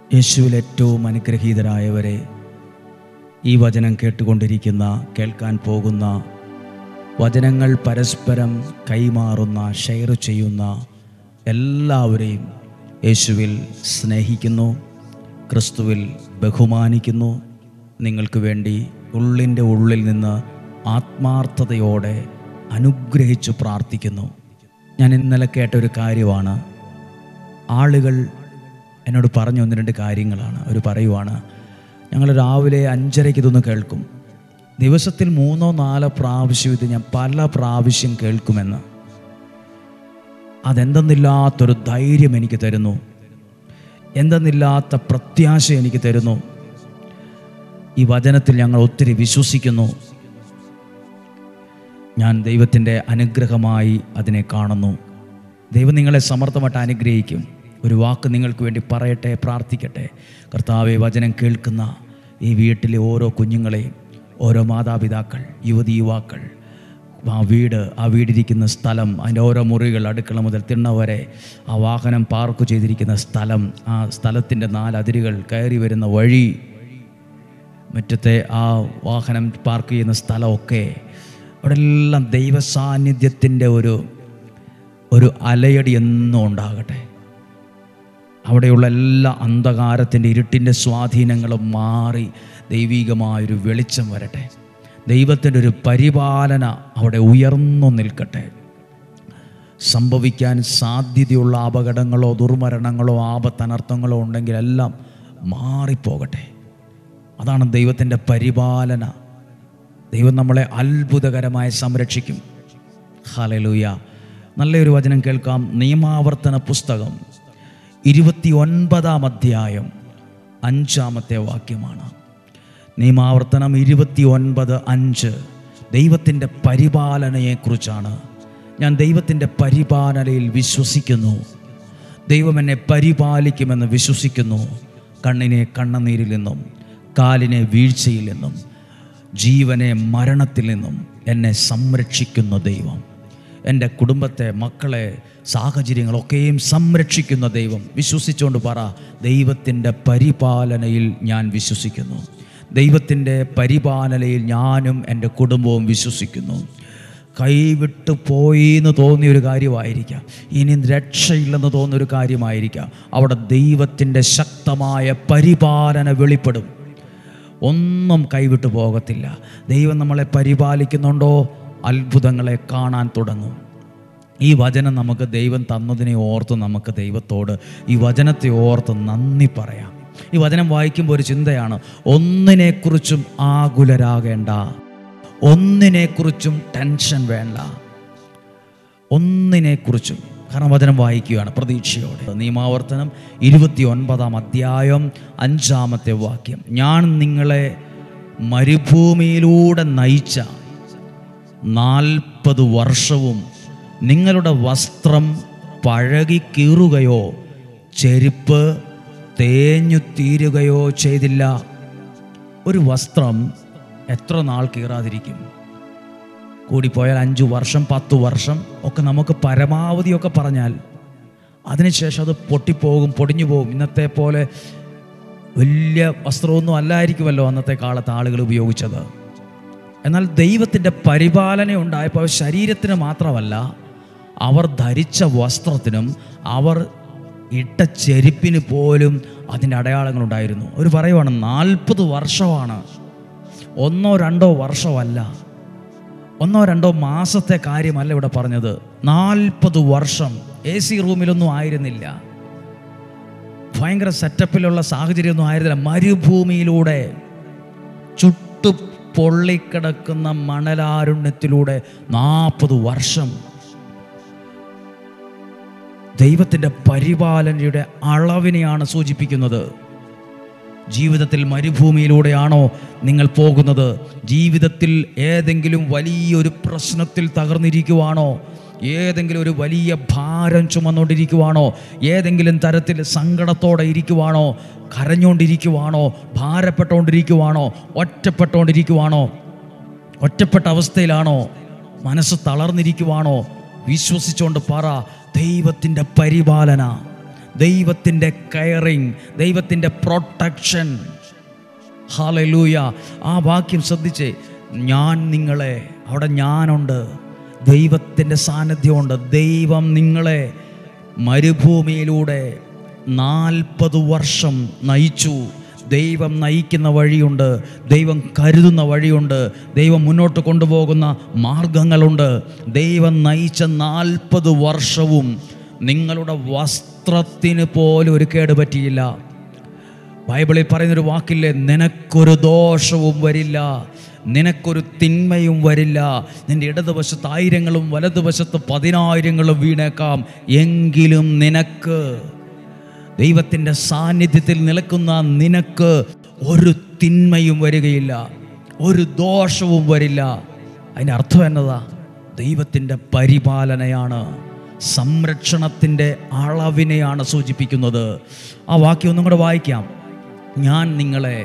യേശുവിൽ ഏറ്റവും അനുഗ്രഹീതരായവരെ ഈ വചനം കേട്ടുകൊണ്ടിരിക്കുന്ന കേൾക്കാൻ പോകുന്ന വചനങ്ങൾ പരസ്പരം കൈമാറുന്ന ഷെയർ ചെയ്യുന്ന എല്ലാവരെയും യേശുവിൽ സ്നേഹിക്കുന്നു ക്രിസ്തുവിൽ ബഹുമാനിക്കുന്നു നിങ്ങൾക്ക് വേണ്ടി ഉള്ളിൻ്റെ ഉള്ളിൽ നിന്ന് ആത്മാർത്ഥതയോടെ അനുഗ്രഹിച്ചു പ്രാർത്ഥിക്കുന്നു ഞാൻ ഇന്നലെ കേട്ട ഒരു കാര്യമാണ് ആളുകൾ എന്നോട് പറഞ്ഞ ഒന്ന് രണ്ട് കാര്യങ്ങളാണ് അവർ പറയുവാണ് ഞങ്ങൾ രാവിലെ അഞ്ചരയ്ക്ക് ഇതൊന്ന് കേൾക്കും ദിവസത്തിൽ മൂന്നോ നാലോ പ്രാവശ്യം ഇത് ഞാൻ പല പ്രാവശ്യം കേൾക്കുമെന്ന് അതെന്തെന്നില്ലാത്തൊരു ധൈര്യം എനിക്ക് തരുന്നു എന്തെന്നില്ലാത്ത പ്രത്യാശ എനിക്ക് തരുന്നു ഈ വചനത്തിൽ ഞങ്ങൾ ഒത്തിരി വിശ്വസിക്കുന്നു ഞാൻ ദൈവത്തിൻ്റെ അനുഗ്രഹമായി അതിനെ കാണുന്നു ദൈവം നിങ്ങളെ സമർത്ഥമായിട്ട് അനുഗ്രഹിക്കും ഒരു വാക്ക് നിങ്ങൾക്ക് വേണ്ടി പറയട്ടെ പ്രാർത്ഥിക്കട്ടെ കർത്താവെ വചനം കേൾക്കുന്ന ഈ വീട്ടിലെ ഓരോ കുഞ്ഞുങ്ങളെയും ഓരോ മാതാപിതാക്കൾ യുവതി യുവാക്കൾ ആ വീട് ആ വീടിരിക്കുന്ന സ്ഥലം അതിൻ്റെ ഓരോ മുറികൾ അടുക്കള മുതൽ തിണ്ണ വരെ ആ വാഹനം പാർക്ക് ചെയ്തിരിക്കുന്ന സ്ഥലം ആ സ്ഥലത്തിൻ്റെ നാലതിരുകൾ കയറി വരുന്ന വഴി മുറ്റത്തെ ആ വാഹനം പാർക്ക് ചെയ്യുന്ന സ്ഥലമൊക്കെ അവിടെ എല്ലാം ദൈവ സാന്നിധ്യത്തിൻ്റെ ഒരു ഒരു അലയടി എന്നും ഉണ്ടാകട്ടെ അവിടെയുള്ള എല്ലാ അന്ധകാരത്തിൻ്റെ ഇരുട്ടിൻ്റെ സ്വാധീനങ്ങളും മാറി ദൈവികമായൊരു വെളിച്ചം വരട്ടെ ദൈവത്തിൻ്റെ ഒരു പരിപാലന അവിടെ ഉയർന്നു നിൽക്കട്ടെ സംഭവിക്കാൻ സാധ്യതയുള്ള അപകടങ്ങളോ ദുർമരണങ്ങളോ ആപത്തനർത്ഥങ്ങളോ ഉണ്ടെങ്കിൽ എല്ലാം മാറിപ്പോകട്ടെ അതാണ് ദൈവത്തിൻ്റെ പരിപാലന ദൈവം നമ്മളെ അത്ഭുതകരമായി സംരക്ഷിക്കും ഹലലൂയ നല്ലൊരു വചനം കേൾക്കാം നിയമാവർത്തന പുസ്തകം ഇരുപത്തി ഒൻപതാം അധ്യായം അഞ്ചാമത്തെ വാക്യമാണ് നിയമാവർത്തനം ഇരുപത്തി ഒൻപത് അഞ്ച് ദൈവത്തിൻ്റെ പരിപാലനയെക്കുറിച്ചാണ് ഞാൻ ദൈവത്തിൻ്റെ പരിപാലനയിൽ വിശ്വസിക്കുന്നു ദൈവം എന്നെ പരിപാലിക്കുമെന്ന് വിശ്വസിക്കുന്നു കണ്ണിനെ കണ്ണുനീരിൽ നിന്നും കാലിനെ വീഴ്ചയിൽ നിന്നും ജീവനെ മരണത്തിൽ നിന്നും എന്നെ സംരക്ഷിക്കുന്ന ദൈവം എൻ്റെ കുടുംബത്തെ മക്കളെ സാഹചര്യങ്ങളൊക്കെയും സംരക്ഷിക്കുന്ന ദൈവം വിശ്വസിച്ചുകൊണ്ട് പറ ദൈവത്തിൻ്റെ പരിപാലനയിൽ ഞാൻ വിശ്വസിക്കുന്നു ദൈവത്തിൻ്റെ പരിപാലനയിൽ ഞാനും എൻ്റെ കുടുംബവും വിശ്വസിക്കുന്നു കൈവിട്ട് പോയി എന്ന് തോന്നിയ ഒരു കാര്യമായിരിക്കാം ഇനി രക്ഷയില്ലെന്ന് തോന്നിയ ഒരു കാര്യമായിരിക്കാം അവിടെ ദൈവത്തിൻ്റെ ശക്തമായ പരിപാലന വെളിപ്പെടും ഒന്നും കൈവിട്ടു പോകത്തില്ല ദൈവം നമ്മളെ പരിപാലിക്കുന്നുണ്ടോ അത്ഭുതങ്ങളെ കാണാൻ തുടങ്ങും ഈ വചനം നമുക്ക് ദൈവം തന്നതിനെ ഓർത്ത് നമുക്ക് ദൈവത്തോട് ഈ വചനത്തെ ഓർത്ത് നന്ദി പറയാം ഈ വചനം വായിക്കുമ്പോൾ ഒരു ചിന്തയാണ് ഒന്നിനെക്കുറിച്ചും ആകുലരാകേണ്ട ഒന്നിനെക്കുറിച്ചും ടെൻഷൻ വേണ്ട ഒന്നിനെക്കുറിച്ചും കാരണം വചനം വായിക്കുകയാണ് പ്രതീക്ഷയോടെ നിയമാവർത്തനം ഇരുപത്തി ഒൻപതാം അധ്യായം അഞ്ചാമത്തെ വാക്യം ഞാൻ നിങ്ങളെ മരുഭൂമിയിലൂടെ നയിച്ച നാൽപ്പത് വർഷവും നിങ്ങളുടെ വസ്ത്രം പഴകി കീറുകയോ ചെരുപ്പ് തേഞ്ഞു തീരുകയോ ചെയ്തില്ല ഒരു വസ്ത്രം എത്ര നാൾ കീറാതിരിക്കും കൂടിപ്പോയാൽ അഞ്ചു വർഷം പത്ത് വർഷം ഒക്കെ നമുക്ക് പരമാവധിയൊക്കെ പറഞ്ഞാൽ അതിനുശേഷം അത് പൊട്ടിപ്പോകും പൊടിഞ്ഞു പോകും ഇന്നത്തെ പോലെ വലിയ വസ്ത്രമൊന്നും അല്ലായിരിക്കുമല്ലോ അന്നത്തെ കാലത്ത് ആളുകൾ ഉപയോഗിച്ചത് എന്നാൽ ദൈവത്തിൻ്റെ പരിപാലന ഉണ്ടായപ്പോൾ ശരീരത്തിന് മാത്രമല്ല അവർ ധരിച്ച വസ്ത്രത്തിനും അവർ ഇട്ട ചെരുപ്പിന് പോലും അതിൻ്റെ അടയാളങ്ങളുണ്ടായിരുന്നു അവർ പറയുവാണ് നാൽപ്പത് വർഷമാണ് ഒന്നോ രണ്ടോ വർഷമല്ല ഒന്നോ രണ്ടോ മാസത്തെ കാര്യമല്ല ഇവിടെ പറഞ്ഞത് നാൽപ്പത് വർഷം എ സി റൂമിലൊന്നും ആയിരുന്നില്ല ഭയങ്കര സെറ്റപ്പിലുള്ള സാഹചര്യമൊന്നും ആയിരുന്നില്ല മരുഭൂമിയിലൂടെ ചുട്ടു പൊള്ളിക്കിടക്കുന്ന മണലാരുണ്യത്തിലൂടെ നാൽപ്പത് വർഷം ദൈവത്തിൻ്റെ പരിപാലനയുടെ അളവിനെയാണ് സൂചിപ്പിക്കുന്നത് ജീവിതത്തിൽ മരുഭൂമിയിലൂടെയാണോ നിങ്ങൾ പോകുന്നത് ജീവിതത്തിൽ ഏതെങ്കിലും വലിയൊരു പ്രശ്നത്തിൽ തകർന്നിരിക്കുവാണോ ഏതെങ്കിലും ഒരു വലിയ ഭാരം ചുമന്നുകൊണ്ടിരിക്കുവാണോ ഏതെങ്കിലും തരത്തിൽ സങ്കടത്തോടെ ഇരിക്കുവാണോ കരഞ്ഞുകൊണ്ടിരിക്കുവാണോ ഭാരപ്പെട്ടുകൊണ്ടിരിക്കുവാണോ ഒറ്റപ്പെട്ടുകൊണ്ടിരിക്കുവാണോ ഒറ്റപ്പെട്ട അവസ്ഥയിലാണോ മനസ്സ് തളർന്നിരിക്കുവാണോ വിശ്വസിച്ചുകൊണ്ട് പറ ദൈവത്തിൻ്റെ പരിപാലന ദൈവത്തിൻ്റെ കെയറിങ് ദൈവത്തിൻ്റെ പ്രൊട്ടക്ഷൻ ഹാലലൂയ ആ വാക്യം ശ്രദ്ധിച്ച് ഞാൻ നിങ്ങളെ അവിടെ ഞാനുണ്ട് ദൈവത്തിൻ്റെ സാന്നിധ്യമുണ്ട് ദൈവം നിങ്ങളെ മരുഭൂമിയിലൂടെ നാൽപ്പത് വർഷം നയിച്ചു ദൈവം നയിക്കുന്ന വഴിയുണ്ട് ദൈവം കരുതുന്ന വഴിയുണ്ട് ദൈവം മുന്നോട്ട് കൊണ്ടുപോകുന്ന മാർഗങ്ങളുണ്ട് ദൈവം നയിച്ച നാൽപ്പത് വർഷവും നിങ്ങളുടെ വസ്ത്രത്തിന് പോലും ഒരു കേട് പറ്റിയില്ല ബൈബിളിൽ പറയുന്നൊരു വാക്കില്ലേ നിനക്കൊരു ദോഷവും വരില്ല നിനക്കൊരു തിന്മയും വരില്ല നിന്റെ ഇടതുവശത്ത് ആയിരങ്ങളും വലതുവശത്ത് പതിനായിരങ്ങളും വീണേക്കാം എങ്കിലും നിനക്ക് ദൈവത്തിൻ്റെ സാന്നിധ്യത്തിൽ നിൽക്കുന്ന നിനക്ക് ഒരു തിന്മയും വരികയില്ല ഒരു ദോഷവും വരില്ല അതിൻ്റെ അർത്ഥം എന്നതാ ദൈവത്തിൻ്റെ പരിപാലനയാണ് സംരക്ഷണത്തിൻ്റെ അളവിനെയാണ് സൂചിപ്പിക്കുന്നത് ആ വാക്യം ഒന്നും കൂടെ വായിക്കാം ഞാൻ നിങ്ങളെ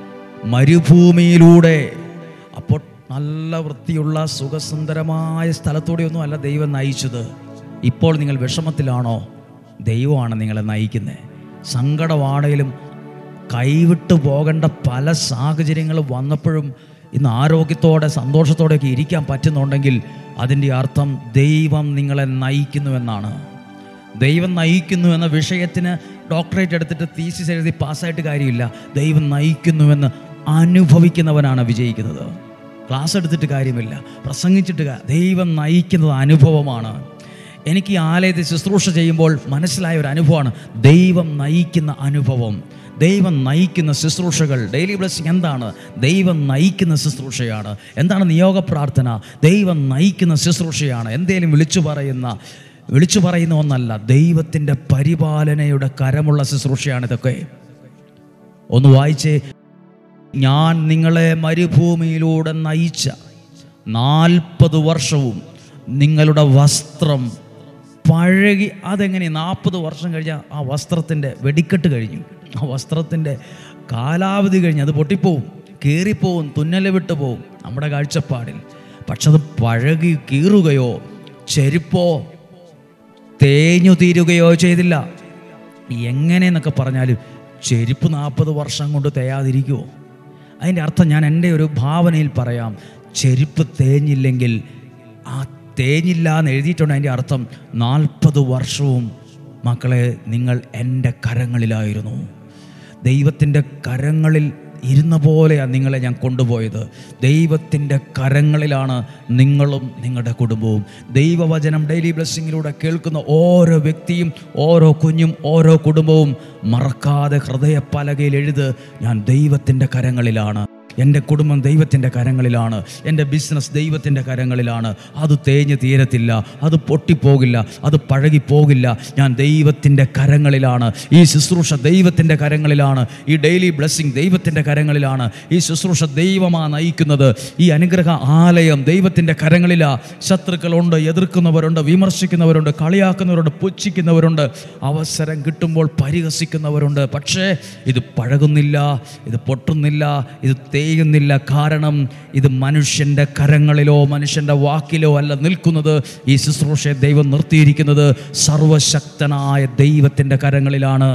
മരുഭൂമിയിലൂടെ അപ്പോൾ നല്ല വൃത്തിയുള്ള സുഖസുന്ദരമായ സ്ഥലത്തൂടെയൊന്നും അല്ല ദൈവം നയിച്ചത് ഇപ്പോൾ നിങ്ങൾ വിഷമത്തിലാണോ ദൈവമാണ് നിങ്ങളെ നയിക്കുന്നത് സങ്കടമാണെങ്കിലും കൈവിട്ടു പോകേണ്ട പല സാഹചര്യങ്ങളും വന്നപ്പോഴും ഇന്ന് ആരോഗ്യത്തോടെ സന്തോഷത്തോടെയൊക്കെ ഇരിക്കാൻ പറ്റുന്നുണ്ടെങ്കിൽ അതിൻ്റെ അർത്ഥം ദൈവം നിങ്ങളെ നയിക്കുന്നുവെന്നാണ് ദൈവം നയിക്കുന്നു എന്ന വിഷയത്തിന് ഡോക്ടറേറ്റ് എടുത്തിട്ട് തീസിസ് എഴുതി പാസ്സായിട്ട് കാര്യമില്ല ദൈവം നയിക്കുന്നുവെന്ന് അനുഭവിക്കുന്നവനാണ് വിജയിക്കുന്നത് ക്ലാസ് എടുത്തിട്ട് കാര്യമില്ല പ്രസംഗിച്ചിട്ട് കാ- ദൈവം നയിക്കുന്നത് അനുഭവമാണ് എനിക്ക് ഈ ആലയത്തിൽ ശുശ്രൂഷ ചെയ്യുമ്പോൾ മനസ്സിലായ ഒരു അനുഭവമാണ് ദൈവം നയിക്കുന്ന അനുഭവം ദൈവം നയിക്കുന്ന ശുശ്രൂഷകൾ ഡെയിലി ബ്ലെസ്സിങ് എന്താണ് ദൈവം നയിക്കുന്ന ശുശ്രൂഷയാണ് എന്താണ് നിയോഗ പ്രാർത്ഥന ദൈവം നയിക്കുന്ന ശുശ്രൂഷയാണ് എന്തേലും വിളിച്ചു പറയുന്ന വിളിച്ചു പറയുന്ന ഒന്നല്ല ദൈവത്തിൻ്റെ പരിപാലനയുടെ കരമുള്ള ശുശ്രൂഷയാണ് ഇതൊക്കെ ഒന്ന് വായിച്ചേ ഞാൻ നിങ്ങളെ മരുഭൂമിയിലൂടെ നയിച്ച നാൽപ്പത് വർഷവും നിങ്ങളുടെ വസ്ത്രം പഴകി അതെങ്ങനെ നാൽപ്പത് വർഷം കഴിഞ്ഞാൽ ആ വസ്ത്രത്തിൻ്റെ വെടിക്കെട്ട് കഴിഞ്ഞു ആ വസ്ത്രത്തിൻ്റെ കാലാവധി കഴിഞ്ഞ് അത് പൊട്ടിപ്പോവും കീറിപ്പോവും തുന്നല് വിട്ടു പോവും നമ്മുടെ കാഴ്ചപ്പാടിൽ പക്ഷെ അത് പഴകി കീറുകയോ ചെരുപ്പോ തേഞ്ഞു തീരുകയോ ചെയ്തില്ല എങ്ങനെയെന്നൊക്കെ പറഞ്ഞാൽ ചെരുപ്പ് നാൽപ്പത് വർഷം കൊണ്ട് തേയാതിരിക്കുമോ അതിൻ്റെ അർത്ഥം ഞാൻ എൻ്റെ ഒരു ഭാവനയിൽ പറയാം ചെരുപ്പ് തേഞ്ഞില്ലെങ്കിൽ ആ തേഞ്ഞില്ല എന്ന് എഴുതിയിട്ടുണ്ട് അതിൻ്റെ അർത്ഥം നാൽപ്പത് വർഷവും മക്കളെ നിങ്ങൾ എൻ്റെ കരങ്ങളിലായിരുന്നു ദൈവത്തിൻ്റെ കരങ്ങളിൽ ഇരുന്ന പോലെയാണ് നിങ്ങളെ ഞാൻ കൊണ്ടുപോയത് ദൈവത്തിൻ്റെ കരങ്ങളിലാണ് നിങ്ങളും നിങ്ങളുടെ കുടുംബവും ദൈവവചനം ഡെയിലി ബ്ലെസ്സിങ്ങിലൂടെ കേൾക്കുന്ന ഓരോ വ്യക്തിയും ഓരോ കുഞ്ഞും ഓരോ കുടുംബവും മറക്കാതെ ഹൃദയപ്പലകയിൽ എഴുത് ഞാൻ ദൈവത്തിൻ്റെ കരങ്ങളിലാണ് എൻ്റെ കുടുംബം ദൈവത്തിൻ്റെ കരങ്ങളിലാണ് എൻ്റെ ബിസിനസ് ദൈവത്തിൻ്റെ കരങ്ങളിലാണ് അത് തേഞ്ഞ് തീരത്തില്ല അത് പൊട്ടിപ്പോകില്ല അത് പഴകിപ്പോകില്ല ഞാൻ ദൈവത്തിൻ്റെ കരങ്ങളിലാണ് ഈ ശുശ്രൂഷ ദൈവത്തിൻ്റെ കരങ്ങളിലാണ് ഈ ഡെയിലി ബ്ലെസ്സിങ് ദൈവത്തിൻ്റെ കരങ്ങളിലാണ് ഈ ശുശ്രൂഷ ദൈവമാണ് നയിക്കുന്നത് ഈ അനുഗ്രഹ ആലയം ദൈവത്തിൻ്റെ കരങ്ങളിലാ ശത്രുക്കളുണ്ട് എതിർക്കുന്നവരുണ്ട് വിമർശിക്കുന്നവരുണ്ട് കളിയാക്കുന്നവരുണ്ട് പുച്ഛിക്കുന്നവരുണ്ട് അവസരം കിട്ടുമ്പോൾ പരിഹസിക്കുന്നവരുണ്ട് പക്ഷേ ഇത് പഴകുന്നില്ല ഇത് പൊട്ടുന്നില്ല ഇത് തേയുന്നില്ല കാരണം ഇത് മനുഷ്യൻ്റെ കരങ്ങളിലോ മനുഷ്യൻ്റെ വാക്കിലോ അല്ല നിൽക്കുന്നത് ഈ ശുശ്രൂഷയെ ദൈവം നിർത്തിയിരിക്കുന്നത് സർവശക്തനായ ദൈവത്തിൻ്റെ കരങ്ങളിലാണ്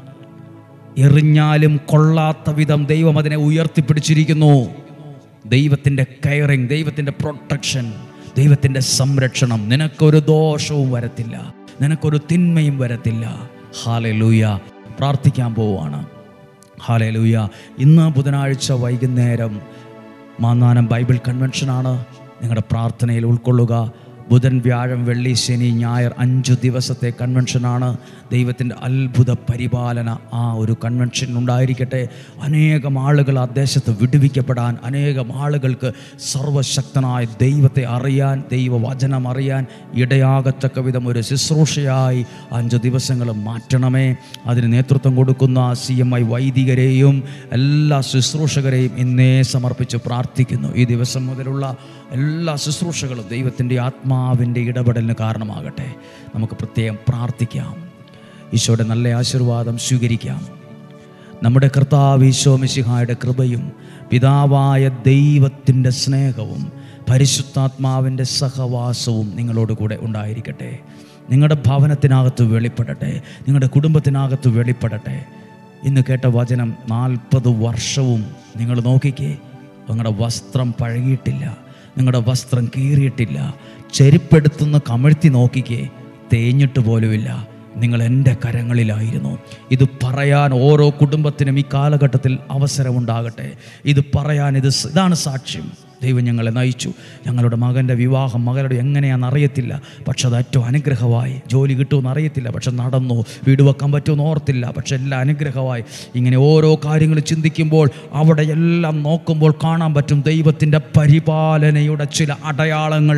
എറിഞ്ഞാലും കൊള്ളാത്ത വിധം ദൈവം അതിനെ ഉയർത്തിപ്പിടിച്ചിരിക്കുന്നു ദൈവത്തിൻ്റെ കെയറിങ് ദൈവത്തിൻ്റെ പ്രൊട്ടക്ഷൻ ദൈവത്തിൻ്റെ സംരക്ഷണം നിനക്കൊരു ദോഷവും വരത്തില്ല നിനക്കൊരു തിന്മയും വരത്തില്ല ഹാലലൂയ പ്രാർത്ഥിക്കാൻ പോവുകയാണ് ഹാലലൂയ ഇന്ന് ബുധനാഴ്ച വൈകുന്നേരം മാന്നാനം ബൈബിൾ കൺവെൻഷനാണ് നിങ്ങളുടെ പ്രാർത്ഥനയിൽ ഉൾക്കൊള്ളുക ബുധൻ വ്യാഴം വെള്ളി ശനി ഞായർ അഞ്ചു ദിവസത്തെ കൺവെൻഷനാണ് ദൈവത്തിൻ്റെ അത്ഭുത പരിപാലന ആ ഒരു കൺവെൻഷൻ ഉണ്ടായിരിക്കട്ടെ അനേകം ആളുകൾ ആ ദേശത്ത് വിടുവിക്കപ്പെടാൻ അനേകം ആളുകൾക്ക് സർവശക്തനായ ദൈവത്തെ അറിയാൻ ദൈവവചനം അറിയാൻ ഇടയാകത്തക്ക വിധം ഒരു ശുശ്രൂഷയായി അഞ്ച് ദിവസങ്ങൾ മാറ്റണമേ അതിന് നേതൃത്വം കൊടുക്കുന്ന സി എം ഐ വൈദികരെയും എല്ലാ ശുശ്രൂഷകരെയും ഇന്നേ സമർപ്പിച്ച് പ്രാർത്ഥിക്കുന്നു ഈ ദിവസം മുതലുള്ള എല്ലാ ശുശ്രൂഷകളും ദൈവത്തിൻ്റെ ആത്മാവിൻ്റെ ഇടപെടലിന് കാരണമാകട്ടെ നമുക്ക് പ്രത്യേകം പ്രാർത്ഥിക്കാം ഈശോയുടെ നല്ല ആശീർവാദം സ്വീകരിക്കാം നമ്മുടെ കർത്താവ് ഈശോ മിശിഹായുടെ കൃപയും പിതാവായ ദൈവത്തിൻ്റെ സ്നേഹവും പരിശുദ്ധാത്മാവിൻ്റെ സഹവാസവും നിങ്ങളോട് കൂടെ ഉണ്ടായിരിക്കട്ടെ നിങ്ങളുടെ ഭവനത്തിനകത്ത് വെളിപ്പെടട്ടെ നിങ്ങളുടെ കുടുംബത്തിനകത്ത് വെളിപ്പെടട്ടെ ഇന്ന് കേട്ട വചനം നാൽപ്പത് വർഷവും നിങ്ങൾ നോക്കിക്കേ നിങ്ങളുടെ വസ്ത്രം പഴകിയിട്ടില്ല നിങ്ങളുടെ വസ്ത്രം കീറിയിട്ടില്ല ചെരുപ്പെടുത്തുന്ന കമഴ്ത്തി നോക്കിക്കേ തേഞ്ഞിട്ട് പോലുമില്ല നിങ്ങൾ എൻ്റെ കരങ്ങളിലായിരുന്നു ഇത് പറയാൻ ഓരോ കുടുംബത്തിനും ഈ കാലഘട്ടത്തിൽ അവസരമുണ്ടാകട്ടെ ഇത് പറയാൻ ഇത് സ് ഇതാണ് സാക്ഷ്യം ദൈവം ഞങ്ങളെ നയിച്ചു ഞങ്ങളുടെ മകൻ്റെ വിവാഹം മകളുടെ എങ്ങനെയാണെന്ന് അറിയത്തില്ല പക്ഷെ അത് ഏറ്റവും അനുഗ്രഹമായി ജോലി കിട്ടുമെന്ന് അറിയത്തില്ല പക്ഷെ നടന്നു വീട് വെക്കാൻ പറ്റുമെന്ന് ഓർത്തില്ല പക്ഷെ എല്ലാം അനുഗ്രഹമായി ഇങ്ങനെ ഓരോ കാര്യങ്ങൾ ചിന്തിക്കുമ്പോൾ അവിടെ എല്ലാം നോക്കുമ്പോൾ കാണാൻ പറ്റും ദൈവത്തിൻ്റെ പരിപാലനയുടെ ചില അടയാളങ്ങൾ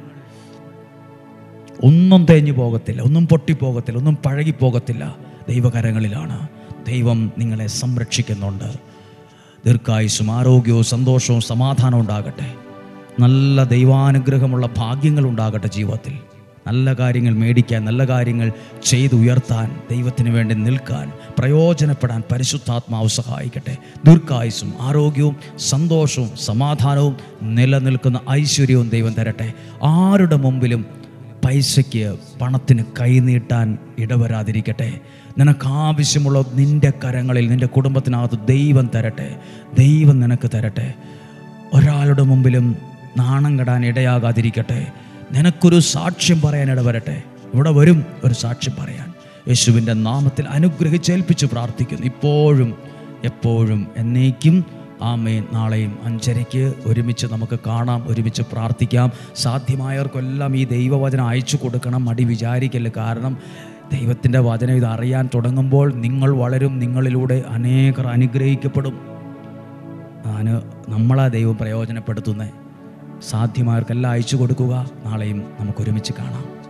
ഒന്നും തേഞ്ഞു പോകത്തില്ല ഒന്നും പൊട്ടിപ്പോകത്തില്ല ഒന്നും പഴകിപ്പോകത്തില്ല ദൈവകരങ്ങളിലാണ് ദൈവം നിങ്ങളെ സംരക്ഷിക്കുന്നുണ്ട് ദീർഘായുസും ആരോഗ്യവും സന്തോഷവും സമാധാനവും ഉണ്ടാകട്ടെ നല്ല ദൈവാനുഗ്രഹമുള്ള ഭാഗ്യങ്ങൾ ഉണ്ടാകട്ടെ ജീവിതത്തിൽ നല്ല കാര്യങ്ങൾ മേടിക്കാൻ നല്ല കാര്യങ്ങൾ ചെയ്തുയർത്താൻ ദൈവത്തിന് വേണ്ടി നിൽക്കാൻ പ്രയോജനപ്പെടാൻ പരിശുദ്ധാത്മാവ് സഹായിക്കട്ടെ ദീർഘായുസും ആരോഗ്യവും സന്തോഷവും സമാധാനവും നിലനിൽക്കുന്ന ഐശ്വര്യവും ദൈവം തരട്ടെ ആരുടെ മുമ്പിലും പൈസയ്ക്ക് പണത്തിന് കൈനീട്ടാൻ ഇടവരാതിരിക്കട്ടെ നിനക്ക് ആവശ്യമുള്ള നിൻ്റെ കരങ്ങളിൽ നിൻ്റെ കുടുംബത്തിനകത്ത് ദൈവം തരട്ടെ ദൈവം നിനക്ക് തരട്ടെ ഒരാളുടെ മുമ്പിലും നാണം കെടാൻ ഇടയാകാതിരിക്കട്ടെ നിനക്കൊരു സാക്ഷ്യം പറയാൻ ഇടവരട്ടെ ഇവിടെ വരും ഒരു സാക്ഷ്യം പറയാൻ യേശുവിൻ്റെ നാമത്തിൽ അനുഗ്രഹിച്ചേൽപ്പിച്ച് പ്രാർത്ഥിക്കുന്നു ഇപ്പോഴും എപ്പോഴും എന്നേക്കും ആമേൻ നാളെയും അഞ്ചരയ്ക്ക് ഒരുമിച്ച് നമുക്ക് കാണാം ഒരുമിച്ച് പ്രാർത്ഥിക്കാം സാധ്യമായവർക്കെല്ലാം ഈ ദൈവവചനം അയച്ചു കൊടുക്കണം മടി വിചാരിക്കല്ല കാരണം ദൈവത്തിൻ്റെ വചനം ഇത് അറിയാൻ തുടങ്ങുമ്പോൾ നിങ്ങൾ വളരും നിങ്ങളിലൂടെ അനേകർ അനുഗ്രഹിക്കപ്പെടും ഞാൻ നമ്മളാ ദൈവം പ്രയോജനപ്പെടുത്തുന്നത് സാധ്യമായവർക്കെല്ലാം അയച്ചു കൊടുക്കുക നാളെയും നമുക്ക് ഒരുമിച്ച് കാണാം